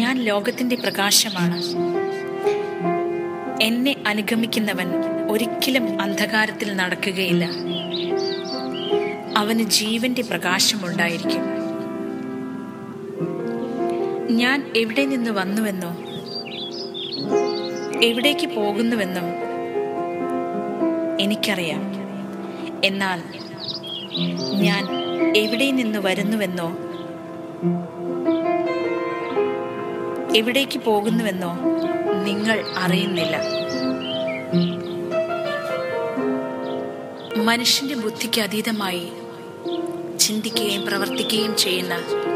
ഞാൻ ലോകത്തിന്റെ പ്രകാശമാണ് എന്നെ അനുഗമിക്കുന്നവൻ ഒരിക്കലും അന്ധകാരത്തിൽ നടക്കുകയില്ല അവന് ജീവന്റെ പ്രകാശമുണ്ടായിരിക്കും ഞാൻ എവിടെ നിന്ന് വന്നുവെന്നോ എവിടേക്ക് പോകുന്നുവെന്നും എനിക്കറിയാം എന്നാൽ ഞാൻ എവിടെ നിന്ന് വരുന്നുവെന്നോ എവിടേക്ക് പോകുന്നുവെന്നോ നിങ്ങൾ അറിയുന്നില്ല മനുഷ്യന്റെ ബുദ്ധിക്ക് അതീതമായി ചിന്തിക്കുകയും പ്രവർത്തിക്കുകയും ചെയ്യുന്ന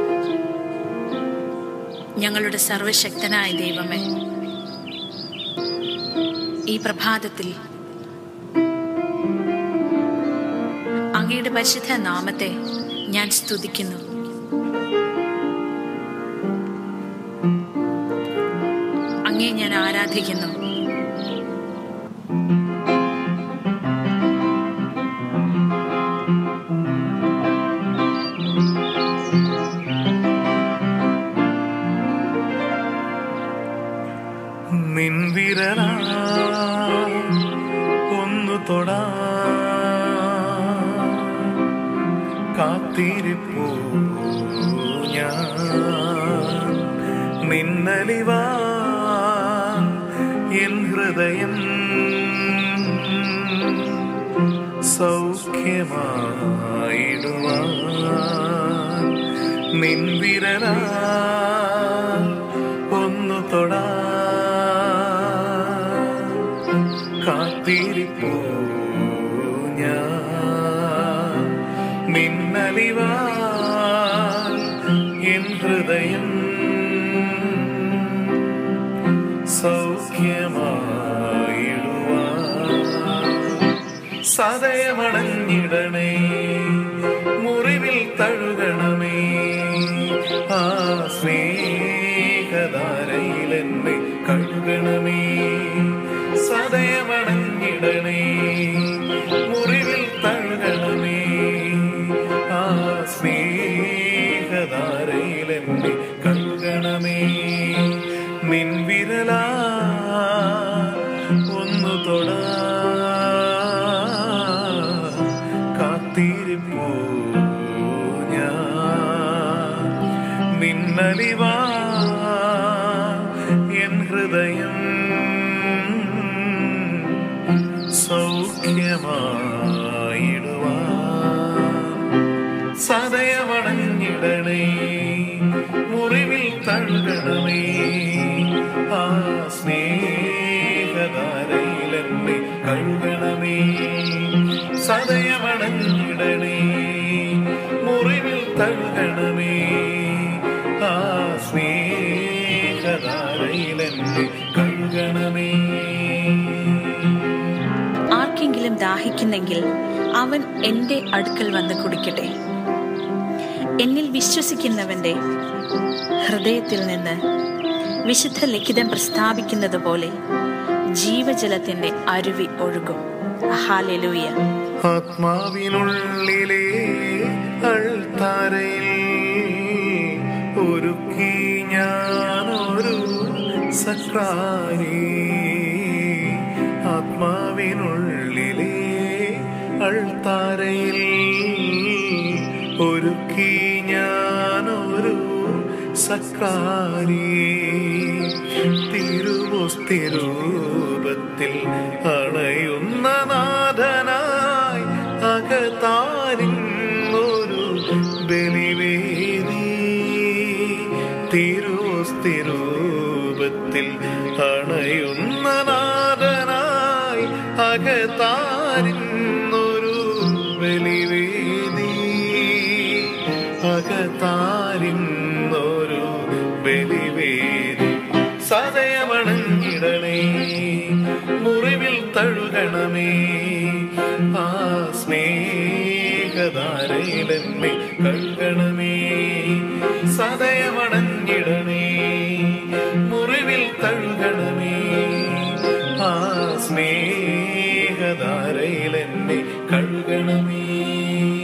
ഞങ്ങളുടെ സർവശക്തനായ ദൈവമേ ഈ പ്രഭാതത്തിൽ അങ്ങയുടെ പരിശുദ്ധ നാമത്തെ ഞാൻ സ്തുതിക്കുന്നു അങ്ങേ ഞാൻ ആരാധിക്കുന്നു നിൻവിരല ഒന്നു തൊടാ കാത്തിരിപ്പൂ ഞാൻ നിന്നലിവാ എൻ ഹൃദയം സൗഖ്യമായിടുവാൻ നിൻവിരല ഒന്നു തൊടാ കാത്തിരിപ്പൂ ഞാൻ നിന്നലിവാ എൻ ഹൃദയം സൗഖ്യമായിടുവാൻ സദയമടഞ്ഞിടണേ മുറിവിൽ തഴുകണമേ ആ സ്നേഹധാരയിൽ എന്നെ കഴുകണമേ സദയമടഞ്ഞിടണേ മുറിവിൽ തഴുകണമേ ആ സ്നേഹധാരയിൽ എന്നെ കഴുകണമേ നിൻവിരലാ ഒന്നു തൊടാ കാത്തിരിപ്പൂ ഞാൻ നിന്നലിവാ എൻ ഹൃദയം സൗഖ്യമായിടുവാൻ സദയമടഞ്ഞിടണേ മുറിവിൽ തഴുകണമേ ആ സ്നേഹധാരയിൽ എന്നെ കഴുകണമേ സദയമടഞ്ഞിടണേ മുറിവിൽ തഴുകണമേ ആ സ്നേഹധാരയിൽ എന്നെ കഴുകണമേ ആർക്കെങ്കിലും ദാഹിക്കുന്നെങ്കിൽ അവൻ എൻ്റെ അടുക്കൽ വന്ന് കുടിക്കട്ടെ എന്നിൽ വിശ്വസിക്കുന്നവന്റെ ഹൃദയത്തിൽ നിന്ന് വിശുദ്ധ ലിഖിതം പ്രസ്താവിക്കുന്നത് പോലെ ജീവജലത്തിന്റെ അരുവി ഒഴുകും ഹാലലൂയ ആത്മാവിനുള്ളിലെ അൾത്താരയിൽ ഒരുക്കി ഞാനൊരു സക്രാരി ആത്മാവിനുള്ളിലെ അൾത്താരയിൽ ഒരുക്കി ഞാനൊരു സക്രാരി തിരുവോസ്തിരൂപത്തിൽ അണയുന്ന നാഥനായി അകത്താരിന്നൊരു ബലിവേദി തിരുവോസ്തിരൂപത്തിൽ അണയുന്ന നാഥനായി അകത്താരിന്നൊരു ബലിവേദി അകത്താരിന്നൊരു ബലിവേദി സദയമണഞ്ഞിടണേ മുറിവിൽ തഴുകണമേ ആ സ്നേഹധാരയിലെന്നെ കഴുകണമേ സദയമണഞ്ഞിടണേ മുറിവിൽ തഴുകണമേ ആ സ്നേഹധാരയിലെന്നെ കഴുകണമേ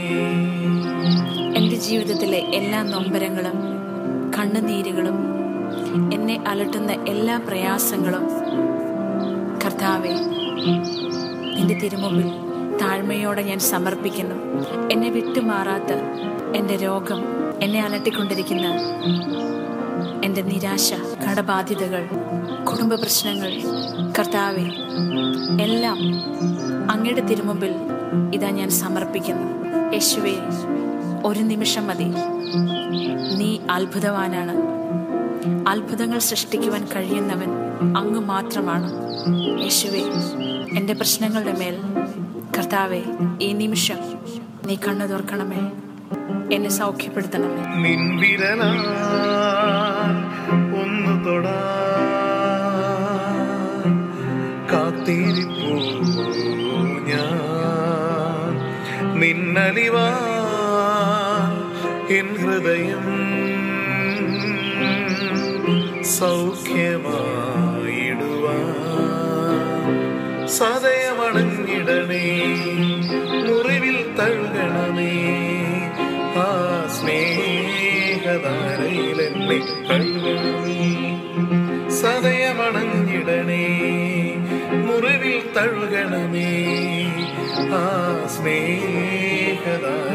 എൻ്റെ ജീവിതത്തിലെ എല്ലാ നൊമ്പരങ്ങളും കണ്ണുനീരുകളും എന്നെ അലട്ടുന്ന എല്ലാ പ്രയാസങ്ങളും കർത്താവെ നിന്റെ തിരുമുമ്പിൽ താഴ്മയോടെ ഞാൻ സമർപ്പിക്കുന്നു എന്നെ വിട്ടുമാറാത്ത എൻ്റെ രോഗം എന്നെ അലട്ടിക്കൊണ്ടിരിക്കുന്ന എൻ്റെ നിരാശ കടബാധ്യതകൾ കുടുംബ പ്രശ്നങ്ങൾ കർത്താവെ എല്ലാം അങ്ങയുടെ തിരുമുമ്പിൽ ഇതാ ഞാൻ സമർപ്പിക്കുന്നു യേശുവെ ഒരു നിമിഷം മതി നീ അത്ഭുതവാനാണ് അത്ഭുതങ്ങൾ സൃഷ്ടിക്കുവാൻ കഴിയുന്നവൻ അങ്ങ് മാത്രമാണ് യേശുവെ എൻ്റെ പ്രശ്നങ്ങളുടെ മേൽ കർത്താവെ ഈ നിമിഷം നീ കണ്ണു തുറക്കണമേ എന്നെ സൗഖ്യപ്പെടുത്തണമേ നിൻവിരലാൽ ഒന്ന് തൊടാ കാത്തിരിപ്പൂ ഞാൻ നിന്നലിവാ എൻ ഹൃദയം സൗഖ്യമായിടുവാ സദയമണഞ്ഞിടണേ മുറിവിൽ തഴുകണമേ ആ സ്നേഹധാരയിൽ എന്നെ കഴുകണമേ സദയമണഞ്ഞിടണേ മുറിവിൽ തഴുകണമേ ആ സ്നേഹധാര